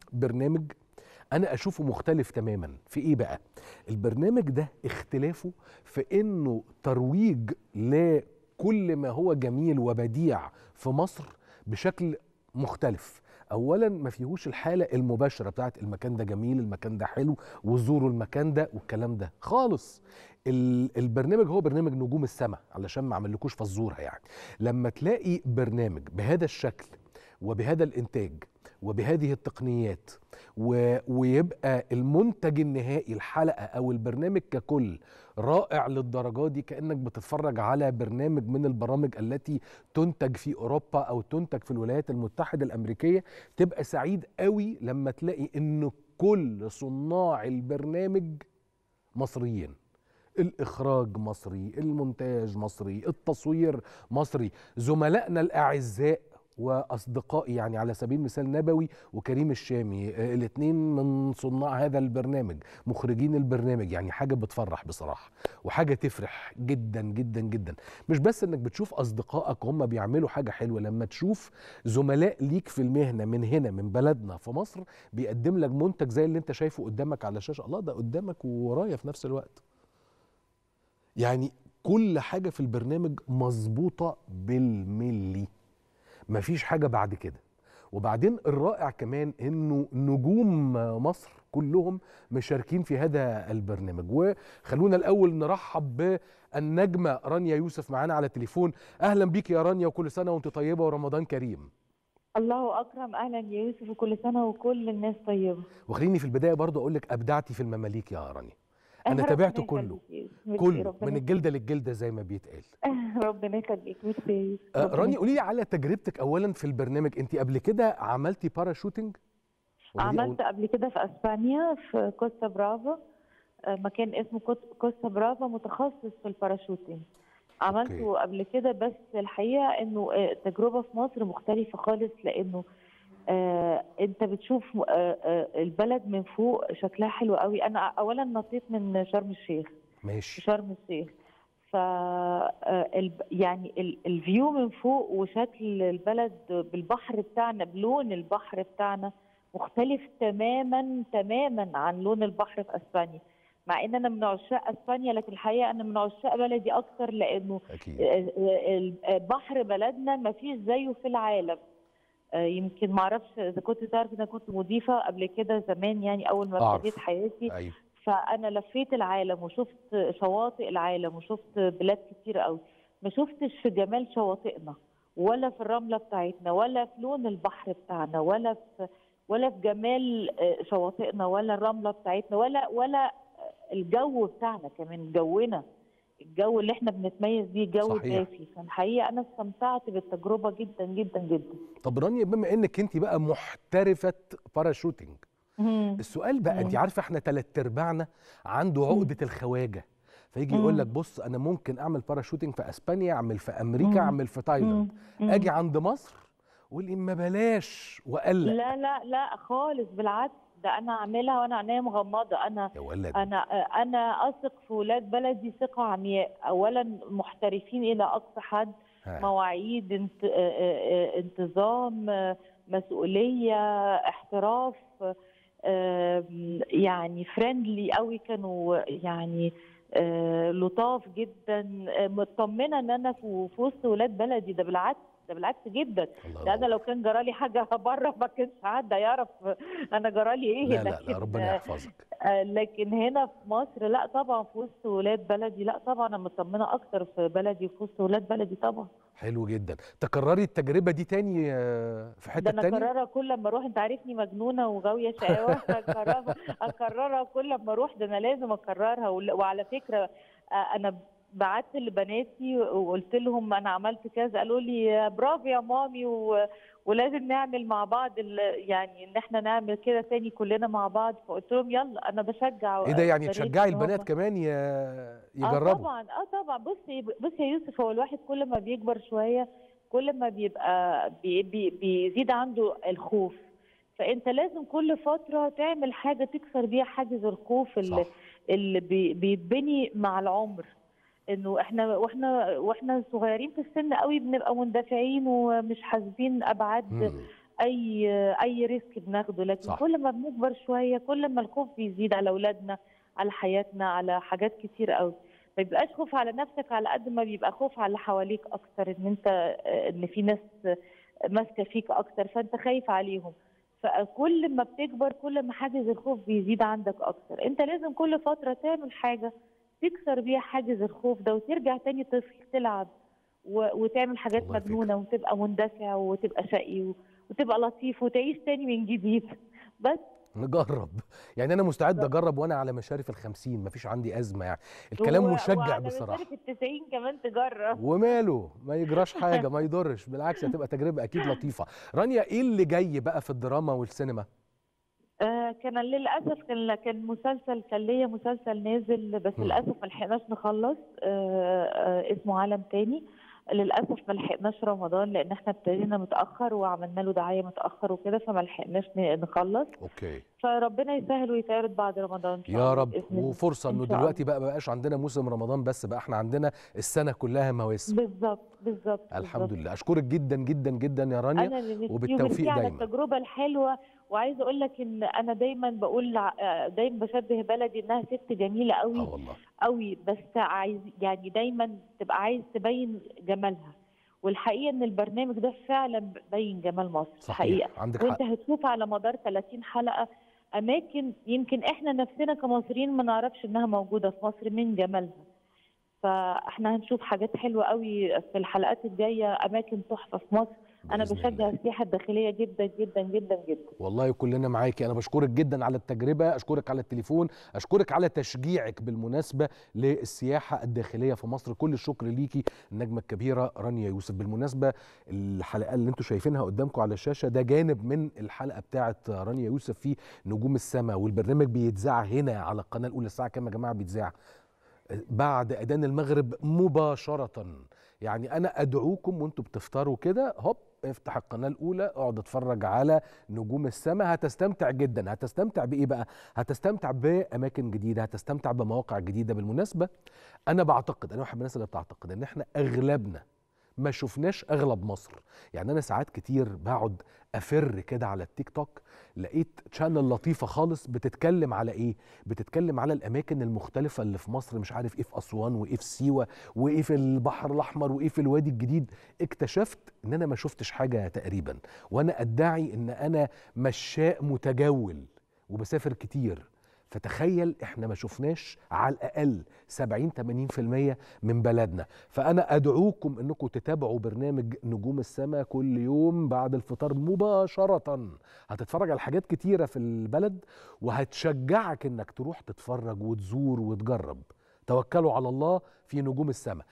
برنامج انا اشوفه مختلف تماما في ايه بقى البرنامج ده اختلافه في انه ترويج لكل ما هو جميل وبديع في مصر بشكل مختلف اولا ما فيهوش الحاله المباشره بتاعت المكان ده جميل المكان ده حلو وزوروا المكان ده والكلام ده خالص ال- البرنامج هو برنامج نجوم السماء علشان ما عملكوش فزوره يعني لما تلاقي برنامج بهذا الشكل وبهذا الانتاج وبهذه التقنيات و... ويبقى المنتج النهائي الحلقه او البرنامج ككل رائع للدرجه دي كانك بتتفرج على برنامج من البرامج التي تنتج في اوروبا او تنتج في الولايات المتحده الامريكيه تبقى سعيد قوي لما تلاقي ان كل صناع البرنامج مصريين الاخراج مصري المونتاج مصري التصوير مصري زملائنا الاعزاء واصدقائي يعني على سبيل المثال نبوي وكريم الشامي الاثنين من صناع هذا البرنامج مخرجين البرنامج يعني حاجه بتفرح بصراحه وحاجه تفرح جدا جدا جدا مش بس انك بتشوف اصدقائك هم بيعملوا حاجه حلوه لما تشوف زملاء ليك في المهنه من هنا من بلدنا في مصر بيقدم لك منتج زي اللي انت شايفه قدامك على الشاشه الله ده قدامك وورايا في نفس الوقت يعني كل حاجه في البرنامج مظبوطه بالملي مفيش حاجه بعد كده وبعدين الرائع كمان انه نجوم مصر كلهم مشاركين في هذا البرنامج وخلونا الاول نرحب بالنجمه رانيا يوسف معانا على التليفون اهلا بيك يا رانيا وكل سنه وانت طيبه ورمضان كريم الله اكرم اهلا يا يوسف وكل سنه وكل الناس طيبه وخليني في البدايه برضه اقول لك ابدعتي في المماليك يا رانيا انا تابعته كله كله من الجلده للجلده زي ما بيتقال ربنا يخليك ميرسي يا يوسف آه، ربنا رانيا قولي لي على تجربتك اولا في البرنامج انت قبل كده عملتي باراشوتنج ولا دي عملت قبل كده في اسبانيا في كوستا برافا آه، مكان اسمه كوت- كوستا برافا متخصص في الباراشوتنج عملته أوكي. قبل كده بس الحقيقه انه آه، التجربه في مصر مختلفه خالص لانه آه انت بتشوف آه آه البلد من فوق شكلها حلو قوي انا اولا نطيت من شرم الشيخ في ماشي شرم الشيخ ف آه، الب- يعني ال- الفيو من فوق وشكل البلد بالبحر بتاعنا بلون البحر بتاعنا مختلف تماما تماما عن لون البحر في اسبانيا مع ان انا من عشاق اسبانيا لكن الحقيقه انا من عشاق بلدي اكتر لانه اكيد آه، آه، بحر بلدنا ما فيش زيه في العالم آه، يمكن ما اعرفش اذا كنت تعرف ان انا كنت مضيفه قبل كده زمان يعني اول ما أعرف. ابتديت حياتي ايوه فانا لفيت العالم وشفت شواطئ العالم وشفت بلاد كتير قوي ما شفتش في جمال شواطئنا ولا في الرمله بتاعتنا ولا في لون البحر بتاعنا ولا في ولا في جمال آه، شواطئنا ولا الرمله بتاعتنا ولا ولا آه، الجو بتاعنا كمان جونا الجو اللي احنا بنتميز بيه جو صحيح. دافي فالحقيقه انا استمتعت بالتجربه جدا جدا جدا طب رانيا بما انك انت بقى محترفه باراشوتنج السؤال بقى انت مم. عارفه احنا تلات ارباعنا عنده عقده الخواجه فيجي يقول مم. لك بص انا ممكن اعمل باراشوتنج في اسبانيا اعمل في امريكا مم. اعمل في تايلاند مم. اجي عند مصر اقول ما بلاش واقلق لا لا لا خالص بالعكس ده انا اعملها وانا عينيا مغمضه انا يا ولد انا انا اثق في ولاد بلدي ثقه عمياء اولا محترفين الى اقصى حد ها. مواعيد انت... آه، آه، آه، انتظام آه، مسؤوليه احتراف آه، يعني فريندلي قوي كانوا يعني آه، لطاف جدا آه، مطمنه ان انا في في وسط ولاد بلدي ده بالعكس ده بالعكس جدا الله ده انا ينور. لو كان جرالي حاجه بره ما كانش حد يعرف انا جرالي ايه لا لا لا لكن ربنا يحفظك آه، لكن هنا في مصر لا طبعا في وسط ولاد بلدي لا طبعا انا مطمنه اكتر في بلدي وفي وسط ولاد بلدي طبعا حلو جدا تكرري التجربه دي تاني آه، في ده حته انا تانية اكررها كل ما اروح انت عارفني مجنونه وغاويه شقاوه اكررها اكررها كل ما اروح ده انا لازم اكررها ول- وعلى فكره آه، انا بعت لبناتي وقلت لهم انا عملت كذا قالوا لي برافو يا مامي و... ولازم نعمل مع بعض ال... يعني ان احنا نعمل كده تاني كلنا مع بعض فقلت لهم يلا انا بشجع ايه ده يعني بناتي تشجعي إن هم- البنات كمان ي- اه يجربوا طبعا اه طبعا بصي بصي يا يوسف هو الواحد كل ما بيكبر شويه كل ما بيبقى بي بي بيزيد عنده الخوف فانت لازم كل فتره تعمل حاجه تكسر بيها حاجز الخوف اللي, صح. اللي بي بيتبني مع العمر انه احنا واحنا واحنا صغيرين في السن قوي بنبقى مندفعين ومش حاسبين ابعاد مم. اي اي ريسك بناخده لكن صح. صح. كل ما بنكبر شويه كل ما الخوف بيزيد على اولادنا على حياتنا على حاجات كتير قوي ما بيبقاش خوف على نفسك على قد ما بيبقى خوف على اللي حواليك اكتر ان انت ان في ناس ماسكه فيك اكتر فانت خايف عليهم فكل ما بتكبر كل ما حاجز الخوف بيزيد عندك اكتر انت لازم كل فتره تعمل حاجه تكسر بيها حاجز الخوف ده وترجع تاني طفل تلعب و- وتعمل حاجات والله فكرة. مجنونه وتبقى مندفع وتبقى شقي و- وتبقى لطيف وتعيش تاني من جديد بس نجرب يعني انا مستعد بالظبط. اجرب وانا على مشارف الخمسين مفيش عندي ازمه يعني الكلام و- مشجع وعلى بصراحه مشارف التسعين كمان تجرب وماله ما يجراش حاجه ما يضرش بالعكس هتبقى تجربه اكيد لطيفه رانيا ايه اللي جاي بقى في الدراما والسينما آه كان للاسف كان كان مسلسل كان ليا مسلسل نازل بس مم. للاسف ما لحقناش نخلص آه آه اسمه عالم تاني للاسف ما لحقناش رمضان لان احنا ابتدينا متاخر وعملنا له دعايه متاخر وكده فما لحقناش ن- نخلص اوكي فربنا يسهل ويتعرض بعد رمضان إن شاء يا الله رب بإذن الله. وفرصه إن انه شاء دلوقتي بقى ما بقاش عندنا موسم رمضان بس بقى احنا عندنا السنه كلها مواسم بالظبط بالظبط الحمد بالظبط. لله اشكرك جدا جدا جدا يا رانيا انا اللي نفسي وبالتوفيق وبنفسي على دايما. التجربه الحلوه وعايزه اقول لك ان انا دايما بقول ع- دايما بشبه بلدي انها ست جميله قوي اه والله قوي بس عايز يعني دايما تبقى عايز تبين جمالها والحقيقه ان البرنامج ده فعلا بين جمال مصر صحيح الحقيقه عندك وانت حق هتشوف على مدار 30 حلقه اماكن يمكن احنا نفسنا كمصريين ما نعرفش انها موجوده في مصر من جمالها فاحنا هنشوف حاجات حلوه قوي في الحلقات الجايه اماكن تحفه في مصر انا بإذن بشجع الله. السياحه الداخليه جدا جدا جدا جدا والله كلنا معاكي انا بشكرك جدا على التجربه اشكرك على التليفون اشكرك على تشجيعك بالمناسبه للسياحه الداخليه في مصر كل الشكر ليكي النجمه الكبيره رانيا يوسف بالمناسبه الحلقه اللي انتم شايفينها قدامكم على الشاشه ده جانب من الحلقه بتاعه رانيا يوسف في نجوم السماء والبرنامج بيتذاع هنا على القناه الاولى الساعه كام يا جماعه بيتذاع بعد اذان المغرب مباشره يعني انا ادعوكم وانتم بتفطروا كده هوب افتح القناه الاولى اقعد اتفرج على نجوم السماء هتستمتع جدا هتستمتع بايه بقى هتستمتع باماكن جديده هتستمتع بمواقع جديده بالمناسبه انا بعتقد انا واحد من الناس اللي بتعتقد ان احنا اغلبنا ما شفناش اغلب مصر يعني انا ساعات كتير بقعد افر كده على التيك توك لقيت شانل لطيفه خالص بتتكلم على ايه بتتكلم على الاماكن المختلفه اللي في مصر مش عارف ايه في اسوان وايه في سيوه وايه في البحر الاحمر وايه في الوادي الجديد اكتشفت ان انا ما شفتش حاجه تقريبا وانا ادعي ان انا مشاء متجول وبسافر كتير فتخيل احنا ما شفناش على الاقل 70 80% من بلدنا فانا ادعوكم انكم تتابعوا برنامج نجوم السماء كل يوم بعد الفطار مباشره هتتفرج على حاجات كتيره في البلد وهتشجعك انك تروح تتفرج وتزور وتجرب توكلوا على الله في نجوم السماء